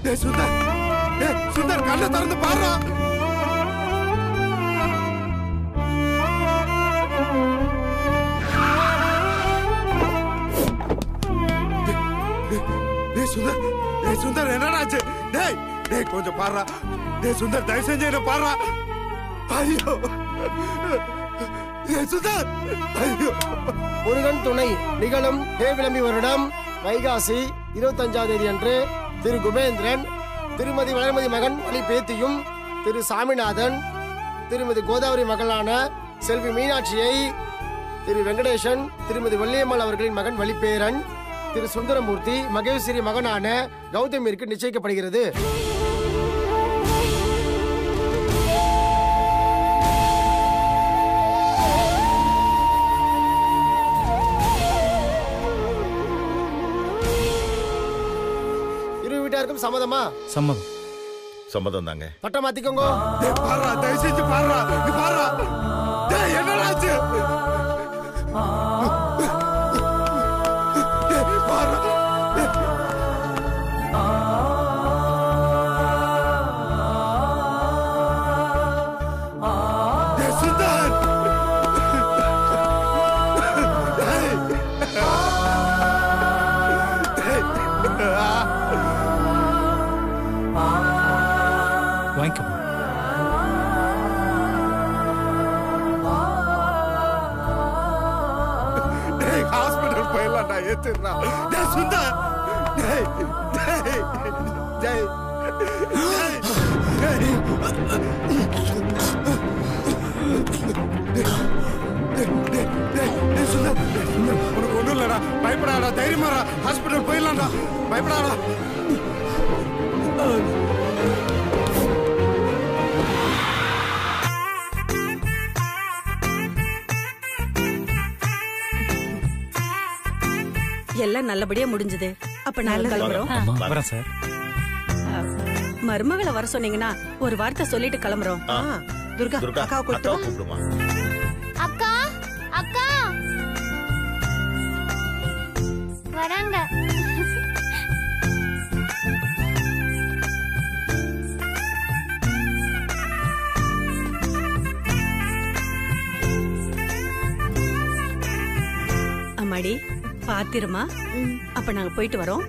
டேய் சுந்தர் டேய் சுந்தர் கண்ணை திறந்து பாருடா டேய், டேய் சுந்தர் டேய் சுந்தர் என்னடா ஆச்சு டேய் டேய் கொஞ்சம் பாருடா டேய் சுந்தர் தயவு செஞ்சு என்ன பாருடா ஐயோ டேய் சுந்தர் ஐயோ முருகன் துணை நிகழும் தேவிளம்பி வருடம் வைகாசி இருபத்தஞ்சாம் தேதி அன்று திரு குபேந்திரன் திருமதி வளர்மதி மகன் வழி பேத்தியும் திரு சாமிநாதன் திருமதி கோதாவரி மகளான செல்வி மீனாட்சியை திரு வெங்கடேசன் திருமதி வள்ளியம்மாள் அவர்களின் மகன் வழிப்பேரன் திரு சுந்தரமூர்த்தி மகேஸ்வரி மகனான கௌதமிற்கு நிச்சயிக்கப்படுகிறது இரு வீட்டாருக்கும் சம்மதமா சம்மதம் சம்மதம் தாங்க பட்டம் மாத்திக்கோங்க டேய் பாருடா தயவு செஞ்சு பாருடா நீ பாருடா டேய் என்னடா ஆச்சு டேய் பாருடா டேய் சுந்தர் டேய் டேய் வாங்கிக்கோ டேய் ஹாஸ்பிடல் போயிடலாம்டா ஏத்துறா டேய் சுந்தர் டேய் டேய் டேய் டேய் டேய் சுந்தர் டேய் சுந்தர் உனக்கு ஒண்ணும் இல்லடா பயப்படாடா தைரியமாடா ஹாஸ்பிடல் போயிடலாம்டா பயப்படாடா எல்லாம் நல்லபடியா முடிஞ்சது அப்ப நாங்க கிளம்புறோம் வரேன் சார் மருமகளை வர சொன்னீங்கன்னா ஒரு வார்த்தை சொல்லிட்டு கிளம்புறோம் ஆ. துர்கா துர்கா அக்கா அக்கா கொடுத்து கூப்பிடுமா அக்கா அக்கா வராங்க அம்மாடி பாத்திரமா அப்ப நாங்க போயிட்டு வரோம்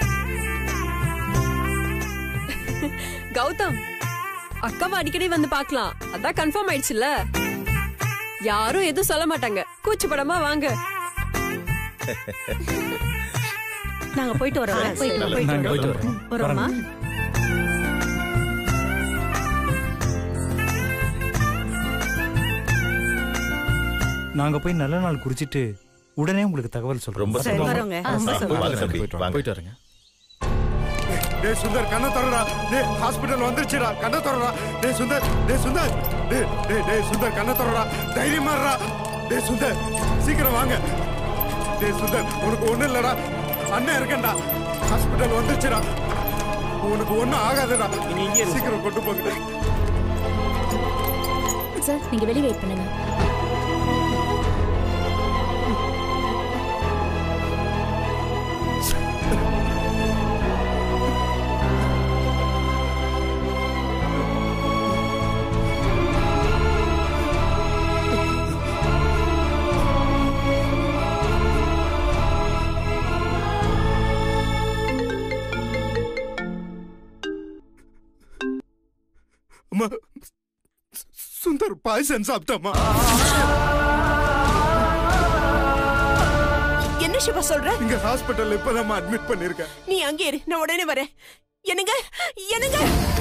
கௌதம் அக்காவை அடிக்கடி வந்து பார்க்கலாம் அதான் கன்ஃபார்ம் ஆயிடுச்சுல்ல யாரும் எதுவும் சொல்ல மாட்டாங்க கூச்சப்படமா வாங்க நாங்க போயிட்டு வரோம் போயிட்டு வரோம், போயிட்டு நாங்க போயிட்டு வரோம் வரோம். வரோமா நாங்க போய் நல்ல நாள் குறிச்சிட்டு உடனே உங்களுக்கு தகவல் சொல்றோம் ரொம்ப சரி, சந்தோஷம். வரோங்க ஆ, ரொம்ப சந்தோஷம். வாங்க தம்பி வாங்க போயிட்டு வரேங்க டேய் சுந்தர் கண்ணை திறடா டேய் ஹாஸ்பிடல் வந்துருச்சுடா கண்ணை திறடா டேய் சுந்தர் டேய் சுந்தர் டேய் டேய் டேய் சுந்தர் கண்ணை திறடா தைரியமா இருடா டேய் சுந்தர் சீக்கிரம் வாங்க டேய் சுந்தர் உனக்கு ஒண்ணும் இல்லடா அண்ணன் இருக்கேன்டா ஹாஸ்பிடல் வந்துருச்சுடா உனக்கு ஒண்ணும் ஆகாதுடா சீக்கிரம் கொண்டு போங்க சார் நீங்க வெளியே வெயிட் பண்ணுங்க அம்மா சு- சுந்தர் பாய்சன் சாப்பிட்டம்மா என்ன சிவா சொல்ற இங்க ஹாஸ்பிடல்ல இப்பதான் அட்மிட் பண்ணிருக்கேன் நீ அங்கே இரு நான் உடனே வரேன் என்னங்க என்னங்க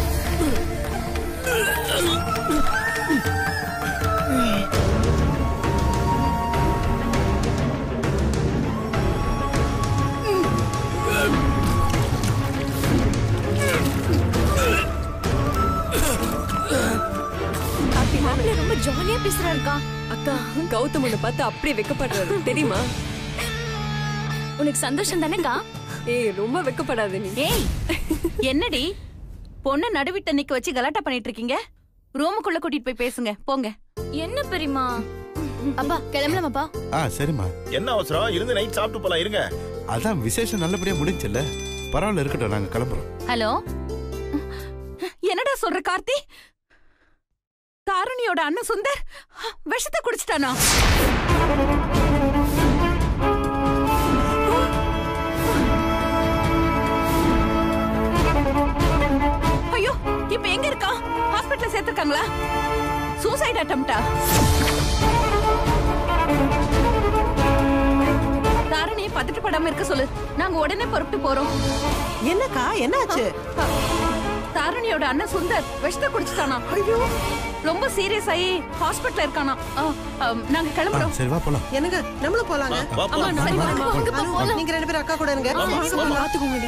மாப்பிள்ளை ரொம்ப ஜாலியா பேசுறாருக்கா அக்கா கௌதம் உன்னை பார்த்து அப்படியே வெக்கப்படுறாரு தெரியுமா உனக்கு சந்தோஷம் தானேக்கா ஏய் ரொம்ப வெக்கப்படாத நீ ஏய் என்னடி பொண்ணு நடுவிட்ட நிக்க வச்சு கலாட்டா பண்ணிட்டு இருக்கீங்க ரூமுக்குள்ள கூட்டிட்டு போய் பேசுங்க போங்க என்ன பெரியமா அப்பா கிளம்பலாமாப்பா ஆ சரிம்மா என்ன அவசரம் இருந்து நைட் சாப்பிட்டு போலாம் இருங்க அதான் விசேஷம் நல்லபடியா முடிஞ்சுல்ல பரவாயில்ல இருக்கட்டும் நாங்க கிளம்புறோம் ஹலோ என்னடா சொல்ற கார்த்தி தாரணியோட அண்ணன் சுந்தர் விஷத்தை குடிச்சிட்டானா ஐயோ இப்ப எங்க இருக்கா ஹாஸ்பிடல்ல சேர்த்திருக்காங்களா சூசைட் அட்டம்ப்டா தாரணியை பதட்டு படாம இருக்க சொல்லு நாங்க உடனே புறப்பட்டு போறோம் என்னக்கா என்னாச்சு தாரணியோட அண்ணன் சுந்தர் விஷத்தை குடிச்சிட்டானா ஐயோ ரொம்ப சீரியஸ் ஆகி ஹாஸ்பிடல்ல இருக்கானா ஆ, ஆ, நாங்க கிளம்புறோம் சரி வா போலாம் என்னங்க நம்மளும் போலாங்க வா, ஆமா போலாம். நாளைக்கு வாங்க. அனு, நீங்க ரெண்டு பேரும் அக்கா கூட இருங்க ஆமா, வாங்க, ஆமா. பாத்துக்கோங்கடி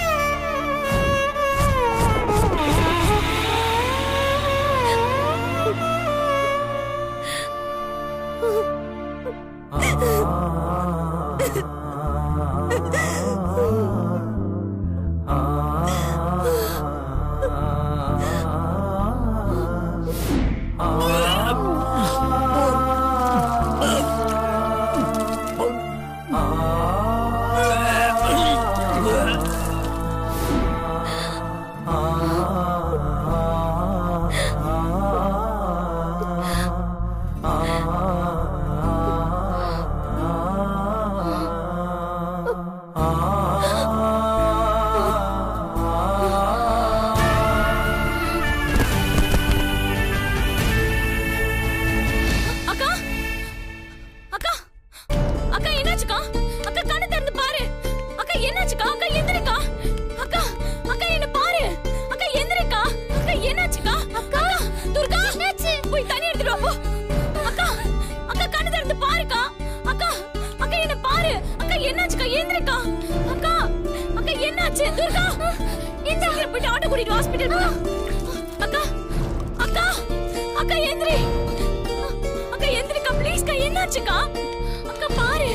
அக்கா அக்கா அக்கா என்னாச்சுக்கா அக்கா கண்ணு திறந்து பாரு அக்கா என்னாச்சுக்கா அக்கா எந்திரிக்கா அக்கா அக்கா என்ன பாரு அக்கா எந்திரிக்கா அக்கா என்னாச்சுக்கா அக்கா துர்கா என்னாச்சு போய் தண்ணி எடுத்துட்டு வா போ அக்கா அக்கா கண்ணு திறந்து பாருக்கா அக்கா அக்கா என்ன பாரு அக்கா என்னாச்சுக்கா எந்திரிக்கா அக்கா அக்கா என்னாச்சு துர்கா இந்த போயிட்டு ஆட்டோ கூட்டிட்டு ஹாஸ்பிடல் போ அக்கா அக்கா அக்கா எந்திரி அக்கா எந்திரிக்கா ப்ளீஸ்க்கா என்னாச்சுக்கா அக்கா பாரு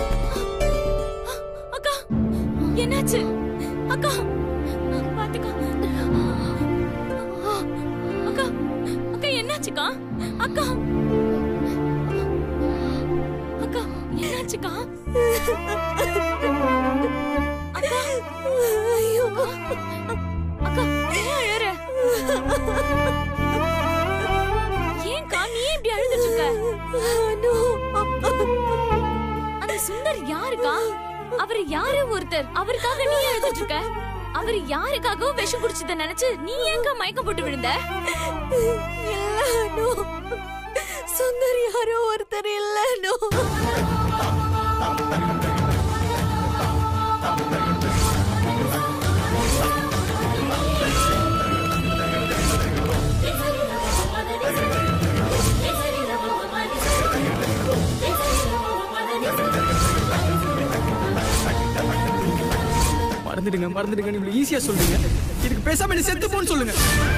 அக்கா என்னாச்சு அக்கா பாத்துக்கா அக்கா அக்கா என்னாச்சுக்கா அக்கா அக்கா என்னாச்சுக்கா அக்கா ஐயோ அக்கா ஏன் அழற ஏன்க்கா நீ ஏன் இப்படி அழுதுட்டு இருக்க அந்த சுந்தர் யாருக்கா அவர் யாரு ஒருத்தர் அவருக்காக நீ அழுதுட்டு இருக்க அவர் யாருக்காகவும் விஷம் குடிச்சத நினைச்சு நீ ஏங்க மயக்கம் போட்டு விழுந்த சுந்தர் யாரோ ஒருத்தர் இல்லனோ மறந்துடுங்க மறந்துடுங்க இவ்வளவு ஈஸியா சொல்றீங்க இதுக்கு பேசாம நீ செத்து போன்னு சொல்லுங்க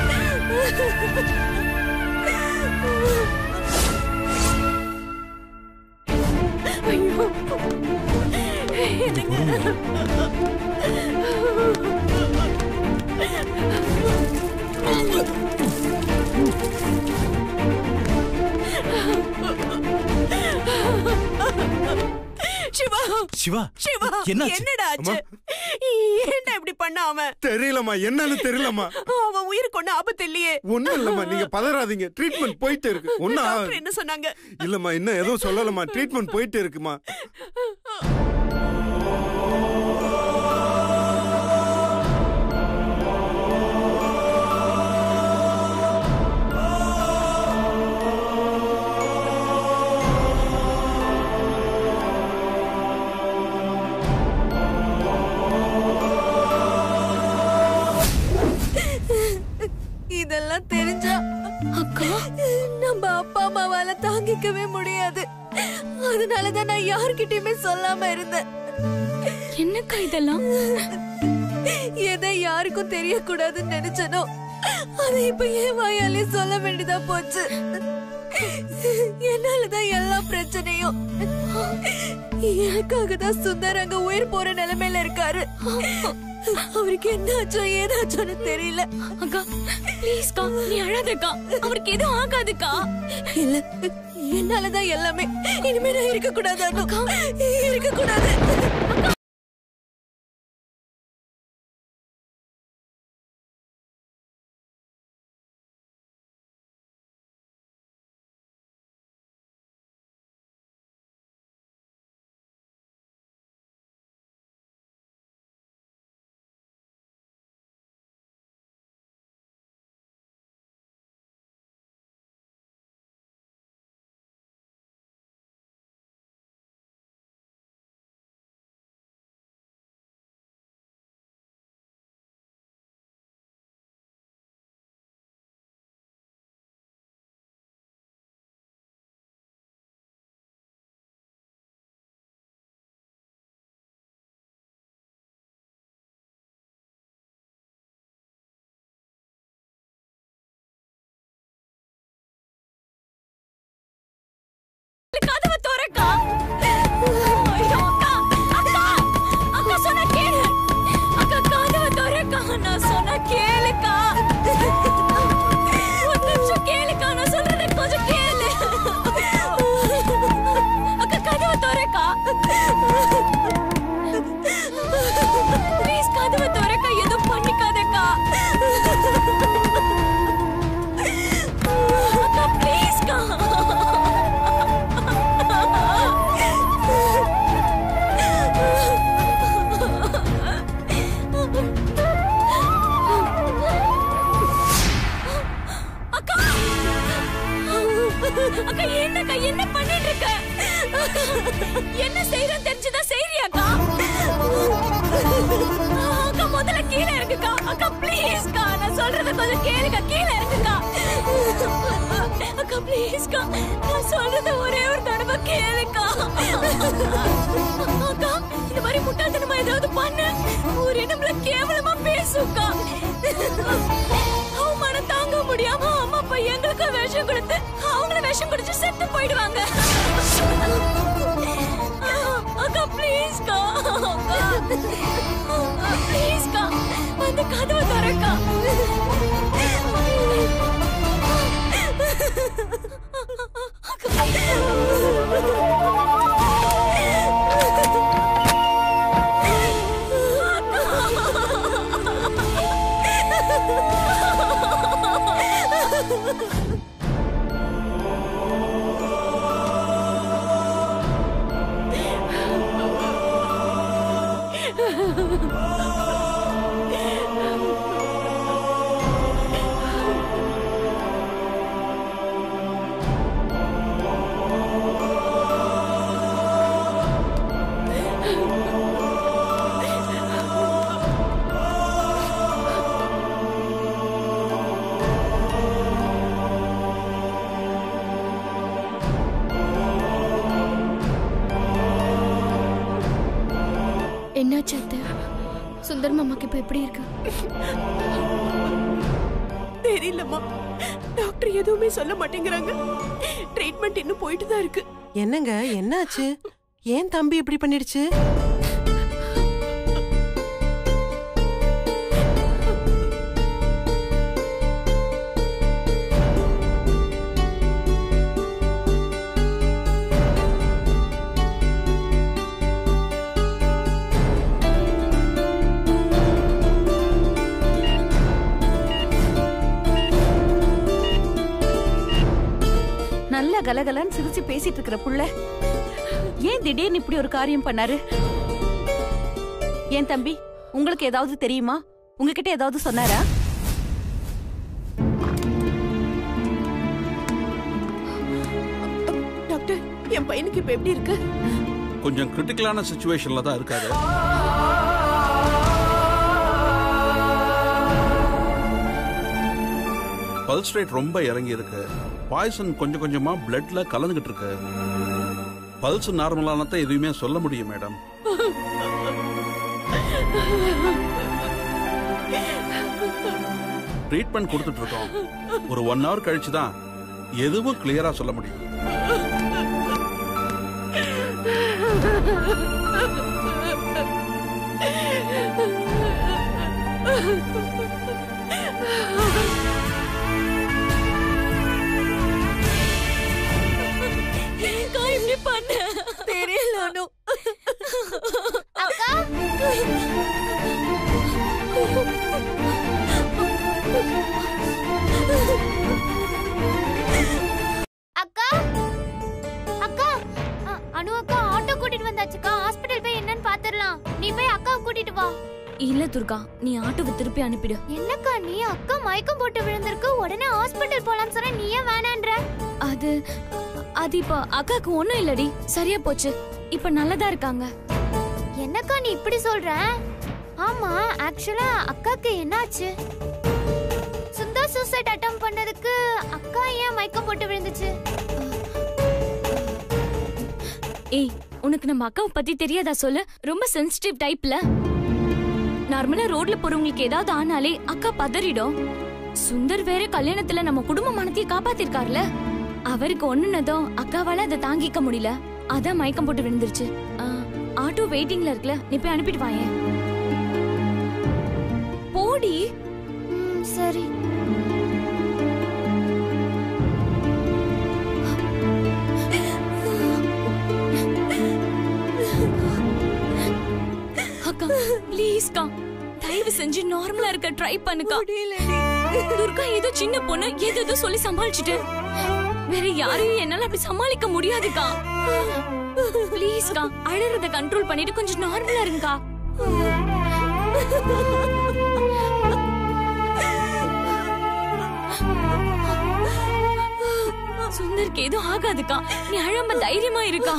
சிவா சிவா சிவா என்னாச்சு? என்னடா ஆச்சு ஏன்டா இப்படி பண்ண அவன் தெரியலம்மா என்னன்னு தெரியலம்மா அவன் உயிருக்கு ஒண்ணு ஆபத்து இல்லையே ஒண்ணும் இல்லம்மா நீங்க பதறாதீங்க ட்ரீட்மெண்ட் போயிட்டு இருக்கு ஒன்னும் டாக்டர் என்ன சொன்னாங்க இல்லம்மா இன்னும் எதுவும் சொல்லலம்மா ட்ரீட்மெண்ட் போயிட்டு இருக்குமா இதெல்லாம் தெரிஞ்சா அக்கா நம்ம அப்பா அம்மாவால தாங்கிக்கவே முடியாது அதனாலதான் நான் யார்கிட்டயுமே சொல்லாம இருந்தேன் என்னக்கா இதெல்லாம் எதை யாருக்கும் தெரியக்கூடாதுன்னு நினைச்சனோ அதை இப்ப என் வாயாலே சொல்ல வேண்டியதா போச்சு என்னாலதான் எல்லா பிரச்சனையும் எனக்காக தான் சுந்தர் அங்க உயிர் போற நிலைமையில இருக்காரு அவருக்கு என்னாச்சோ ஏதாச்சோன்னு தெரியல அக்கா ப்ளீஸ்க்கா நீ அழாதக்கா அவருக்கு எதுவும் ஆகாதுக்கா இல்ல என்னாலதான் எல்லாமே இனிமே நான் இருக்க கூடாது இருக்க கூடாது வந்து கதவை திறக்கா ஐயோ அக்கா அக்கா அக்கா சொன்ன கேளு அக்கா கதவை திறக்கா நான் சொன்ன கேளுக்கா ஒரு நிமிஷம் கேளுக்கா நான் சொல்றத கொஞ்சம் கேளு அக்கா கதவை திறக்கா ப்ளீஸ் கதவை திறக்கா எதுவும் பண்ணிக்காதக்கா அக்கா ப்ளீஸ்க்கா அக்கா அக்கா என்னக்கா என்ன பண்ணிட்டு இருக்க என்ன செய்யறேன்னு தெரிஞ்சுதான் செய்யறியாக்கா அக்கா முதல்ல கீழே இருக்குக்கா அக்கா ப்ளீஸ்க்கா நான் சொல்றத கொஞ்சம் கேளுக்கா கீழே இருக்குக்கா அக்கா ப்ளீஸ்க்கா நான் சொல்றத ஒரே ஒரு தடவை கேளுக்கா அக்கா இந்த மாதிரி முட்டாள்தனமா ஏதாவது பண்ண ஒரு நம்மள கேவலமா பேசுக்கா அவமானம் தாங்க முடியாம அம்மா அப்பா எங்களுக்கு விஷம் கொடுத்து அவங்கள விஷம் குடிச்சு செத்து போயிடுவாங்க அக்கா ப்ளீஸ்க்கா ப்ளீஸ்க்கா வந்து கதவை திறக்கா என்னாச்சு அத்தை சுந்தர் மாமாக்கு இப்ப எப்படி இருக்கு தெரியலம்மா டாக்டர் எதுவுமே சொல்ல மாட்டேங்கிறாங்க ட்ரீட்மெண்ட் இன்னும் போயிட்டு தான் இருக்கு என்னங்க என்னாச்சு ஏன் தம்பி இப்படி பண்ணிடுச்சு நல்ல கலகலன்னு சிரிச்சு பேசிட்டு இருக்கிற புள்ள ஏன் திடீர்னு இப்படி ஒரு காரியம் பண்ணாரு ஏன் தம்பி உங்களுக்கு ஏதாவது தெரியுமா உங்ககிட்ட ஏதாவது சொன்னாரா டாக்டர் என் பையனுக்கு இப்ப எப்படி இருக்கு கொஞ்சம் கிரிட்டிக்கலான சுச்சுவேஷன்ல தான் இருக்காரு பல்ஸ் ரேட் ரொம்ப இறங்கி இருக்கு பாய்சன் கொஞ்சம் கொஞ்சமா பிளட்ல கலந்துகிட்டு இருக்கு பல்ஸ் நார்மலானதான் எதுவுமே சொல்ல முடியும் மேடம் ட்ரீட்மெண்ட் கொடுத்துட்டு இருக்கோம் ஒரு ஒன் ஹவர் கழிச்சு தான் எதுவும் கிளியரா சொல்ல முடியும் ஏன்க்கா இப்படி பண்ண தெரியல அனு அக்கா அக்கா அக்கா அ- அனு அக்கா ஆட்டோ கூட்டிட்டு வந்தாச்சுக்கா ஹாஸ்பிடல் போய் என்னன்னு பாத்துறலாம் நீ போய் அக்காவை கூட்டிட்டு வா இல்ல துர்கா நீ ஆட்டோவை திருப்பி அனுப்பிடு என்னக்கா நீ அக்கா மயக்கம் போட்டு விழுந்திருக்கு உடனே ஹாஸ்பிடல் போலாம்னு சொன்னா நீ ஏன் வேணான்ற அது அது இப்ப அக்காக்கு ஒண்ணும் இல்லடி சரியா போச்சு இப்ப நல்லதா இருக்காங்க என்னக்கா நீ இப்படி சொல்ற ஆமா ஆக்சுவலா அக்காக்கு என்னாச்சு சுந்தா சூசைட் அட்டம் பண்ணதுக்கு அக்கா ஏன் மயக்கம் போட்டு விழுந்துச்சு ஏய் உனக்கு நம்ம அக்காவை பத்தி தெரியாதா சொல்லு ரொம்ப சென்சிட்டிவ் டைப்ல நார்மலா ரோட்ல போறவங்களுக்கு ஏதாவது ஆனாலே அக்கா பதறிடும் சுந்தர் வேற கல்யாணத்துல நம்ம குடும்ப மனத்தையே காப்பாத்திருக்காருல அவருக்கு ஒண்ணுனதும் அக்காவால அதை தாங்கிக்க முடியல அதான் மயக்கம் போட்டு விழுந்துருச்சு ஆ, ஆட்டோ வெயிட்டிங்ல இருக்குல்ல நீ போய் அனுப்பிட்டு வாயேன் போடி ம், சரி அக்கா ப்ளீஸ்க்கா தயவு செஞ்சு நார்மலா இருக்க ட்ரை பண்ணுக்கா துர்கா ஏதோ சின்ன பொண்ணு ஏதோ ஏதோ சொல்லி சமாளிச்சுட்டு வேற யாரையும் என்னால அப்படி சமாளிக்க முடியாதுக்கா ப்ளீஸ்க்கா அழறத கண்ட்ரோல் பண்ணிட்டு கொஞ்சம் நார்மலா இருங்கக்கா சுந்தருக்கு எதுவும் ஆகாதுக்கா நீ அழாம தைரியமா இருக்கா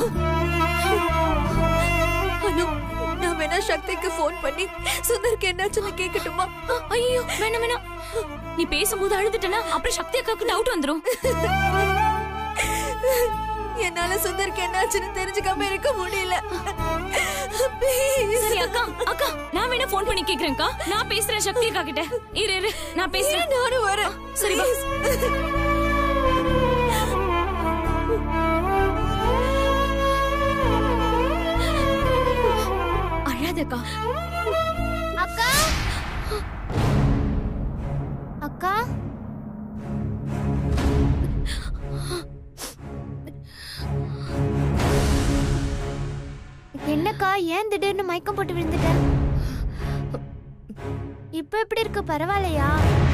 அனு நான் வேணா சக்திக்கு ஃபோன் பண்ணி சுந்தருக்கு என்னாச்சுன்னு கேட்கட்டுமா ஐயோ வேணாம் வேணாம் நீ பேசும்போது அழுதுட்டனா அப்புறம் சக்தி அக்காவுக்கு டவுட் வந்துரும் என்னால சுந்தருக்கு என்னாச்சுன்னு தெரிஞ்சுக்காம இருக்க முடியல சரி அக்கா அக்கா நான் வேணா ஃபோன் பண்ணி கேக்குறேன்க்கா நான் பேசுறேன் சக்தி அக்கா கிட்ட இரு இரு நான் பேசுறேன் நானும் வரேன் சரி வா அழாதக்கா அக்கா அக்கா என்னக்கா ஏன் திடீர்னு மயக்கம் போட்டு விழுந்துட்ட இப்ப எப்படி இருக்கு பரவாயில்லையா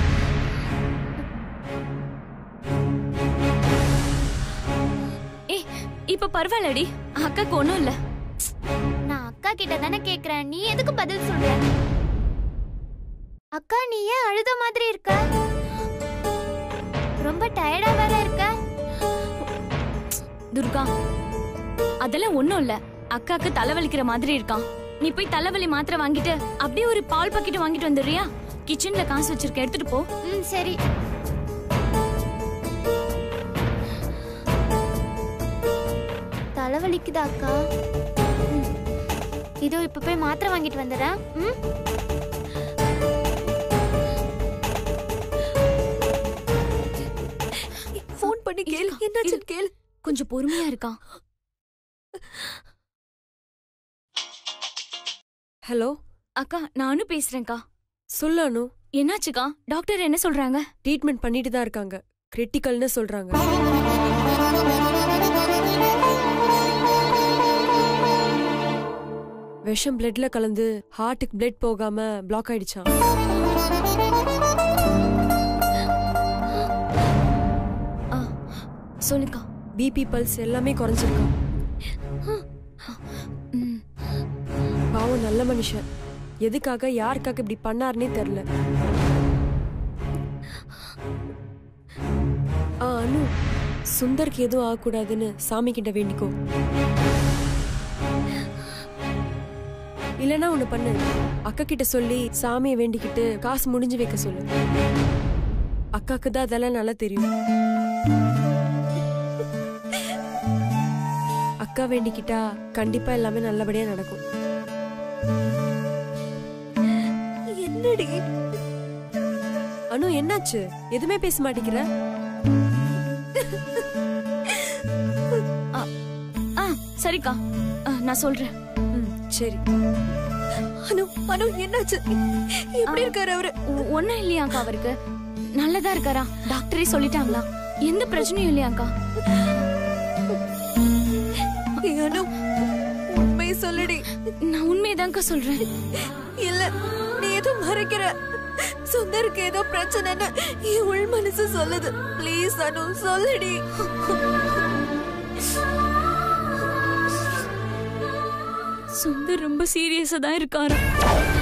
ஏய் இப்ப பரவாயில்லடி அக்காக்கு ஒண்ணும் இல்ல நான் அக்கா கிட்ட தானே கேக்குறேன் நீ எதுக்கு பதில் சொல்ற அக்கா நீ ஏன் அழுத மாதிரி இருக்க ரொம்ப டயர்டா வேற இருக்க துர்கா அதெல்லாம் ஒண்ணும் இல்ல அக்காக்கு தலைவலிக்கிற மாதிரி இருக்கான் நீ போய் தலைவலி மாத்திரை வாங்கிட்டு அப்படியே ஒரு பால் பாக்கெட் வாங்கிட்டு வந்துடுறியா கிச்சன்ல காசு வச்சிருக்க எடுத்துட்டு போ ம் சரி தலைவலிக்குதா அக்கா ம். இதோ இப்ப போய் மாத்திரை வாங்கிட்டு வந்துடுறேன் ம் ஃபோன் பண்ணி கேளு என்னாச்சுன்னு கேளு கொஞ்சம் பொறுமையா இருக்கான் ஹலோ அக்கா நானும் பேசுறேன்க்கா சொல்லு அனு என்னாச்சுக்கா டாக்டர் என்ன சொல்றாங்க ட்ரீட்மெண்ட் பண்ணிட்டு தான் இருக்காங்க கிரிட்டிக்கல்னு சொல்றாங்க விஷம் பிளட்ல கலந்து ஹார்ட்டுக்கு பிளட் போகாம பிளாக் ஆயிடுச்சான் ஆ, சொல்லுக்கா பிபி பல்ஸ் எல்லாமே குறைஞ்சிருக்கான் ம், பாவம் நல்ல மனுஷன் எதுக்காக யாருக்காக இப்படி பண்ணாருன்னே தெரியல ஆ அனு சுந்தருக்கு எதுவும் ஆகக்கூடாதுன்னு சாமி கிட்ட வேண்டிக்கோ இல்லனா ஒண்ணு பண்ணு அக்கா கிட்ட சொல்லி சாமியை வேண்டிக்கிட்டு காசு முடிஞ்சு வைக்க சொல்லு அக்காக்கு தான் அதெல்லாம் நல்லா தெரியும் அக்கா வேண்டிக்கிட்டா கண்டிப்பா எல்லாமே நல்லபடியா நடக்கும் என்னடி அனு என்னாச்சு எதுவுமே பேச மாட்டேங்கிற ஆ சரிக்கா ஆ, நான் சொல்றேன் ம், சரி அனு அனு என்னாச்சு எப்படி இருக்காரு அவரு ஒ- ஒண்ணும் இல்லையாக்கா அவருக்கு நல்லதா இருக்காரா டாக்டரே சொல்லிட்டாங்களா எந்த பிரச்சனையும் இல்லையாக்கா ஏய், அனு உண்மை சொல்லுடி நான் உண்மையதான்க்கா சொல்றேன் இல்ல நீ ஏதோ மறைக்கிற சுந்தருக்கு ஏதோ பிரச்சனைன்னு என் உள் மனசு சொல்லுது ப்ளீஸ் அனு சொல்லுடி சுந்தர் ரொம்ப சீரியஸா தான் இருக்காரு